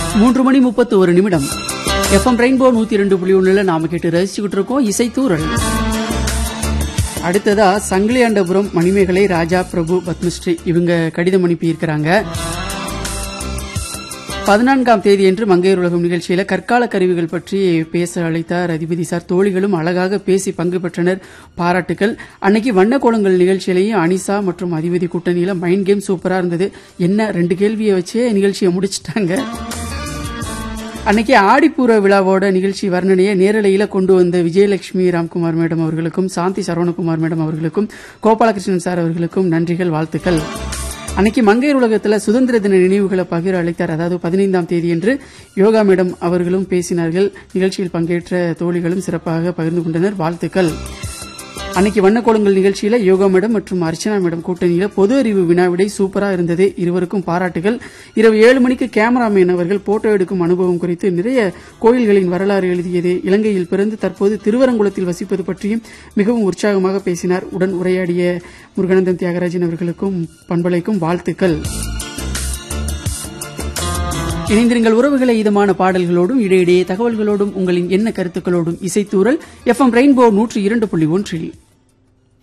மூன்று மணி முப்பத்து ஒரு நிமிடம் எஃப்எம் ரெயின்போ நூத்தி ரெண்டு புள்ளி ஒண்ணுல நாம கேட்டு ரசிச்சுக்கிட்டு இருக்கோம் இசைத்தூரல் அடுத்ததா சங்கிலியாண்டபுரம் மணிமேகலை ராஜா பிரபு பத்மஸ்ரீ இவங்க கடிதம் அனுப்பி இருக்கிறாங்க பதினான்காம் தேதியன்று மங்கையர் உலகம் நிகழ்ச்சியில கற்கால கருவிகள் பற்றி பேச அழைத்தார் அதிபதி சார் தோழிகளும் அழகாக பேசி பங்கு பெற்றனர் பாராட்டுகள் அன்னைக்கு வண்ண கோலங்கள் நிகழ்ச்சியிலேயும் அனிசா மற்றும் அதிபதி கூட்டணியில மைண்ட் கேம் சூப்பரா இருந்தது என்ன ரெண்டு கேள்வியை வச்சே நிகழ்ச்சியை முடிச்சிட்டாங்க அன்னைக்கு ஆடிப்பூர விழாவோட நிகழ்ச்சி வர்ணனையை நேரலையில கொண்டு வந்த விஜயலட்சுமி ராம்குமார் மேடம் அவர்களுக்கும் சாந்தி சரவணகுமார் மேடம் அவர்களுக்கும் கோபாலகிருஷ்ணன் சார் அவர்களுக்கும் நன்றிகள் வாழ்த்துக்கள் அன்னைக்கு மங்கையர் உலகத்துல சுதந்திர தின நினைவுகளை பகிர அழைத்தார் அதாவது பதினைந்தாம் தேதியன்று யோகா மேடம் அவர்களும் பேசினார்கள் நிகழ்ச்சியில் பங்கேற்ற தோழிகளும் சிறப்பாக பகிர்ந்து கொண்டனர் வாழ்த்துக்கள் அன்னைக்கு வண்ணக்கோலங்கள் நிகழ்ச்சியில யோகா மேடம் மற்றும் அர்ச்சனா மேடம் கூட்டணியில பொது அறிவு வினாவிடை சூப்பரா இருந்தது இருவருக்கும் பாராட்டுகள் இரவு ஏழு மணிக்கு கேமராமேன் அவர்கள் போட்டோ எடுக்கும் அனுபவம் குறித்து நிறைய கோயில்களின் வரலாறு எழுதியது இலங்கையில் பிறந்து தற்போது திருவரங்குளத்தில் வசிப்பது பற்றியும் மிகவும் உற்சாகமாக பேசினார் உடன் உரையாடிய முருகானந்தன் தியாகராஜன் அவர்களுக்கும் பண்பலைக்கும் வாழ்த்துக்கள் இணைந்திருங்கள் உறவுகளை இதமான பாடல்களோடும் இடையிடையே தகவல்களோடும் உங்களின் என்ன கருத்துக்களோடும் இசைத்தூரல் எஃப்எம் ரெயின்போ நூற்றி இரண்டு புள்ளி ஒன்றில்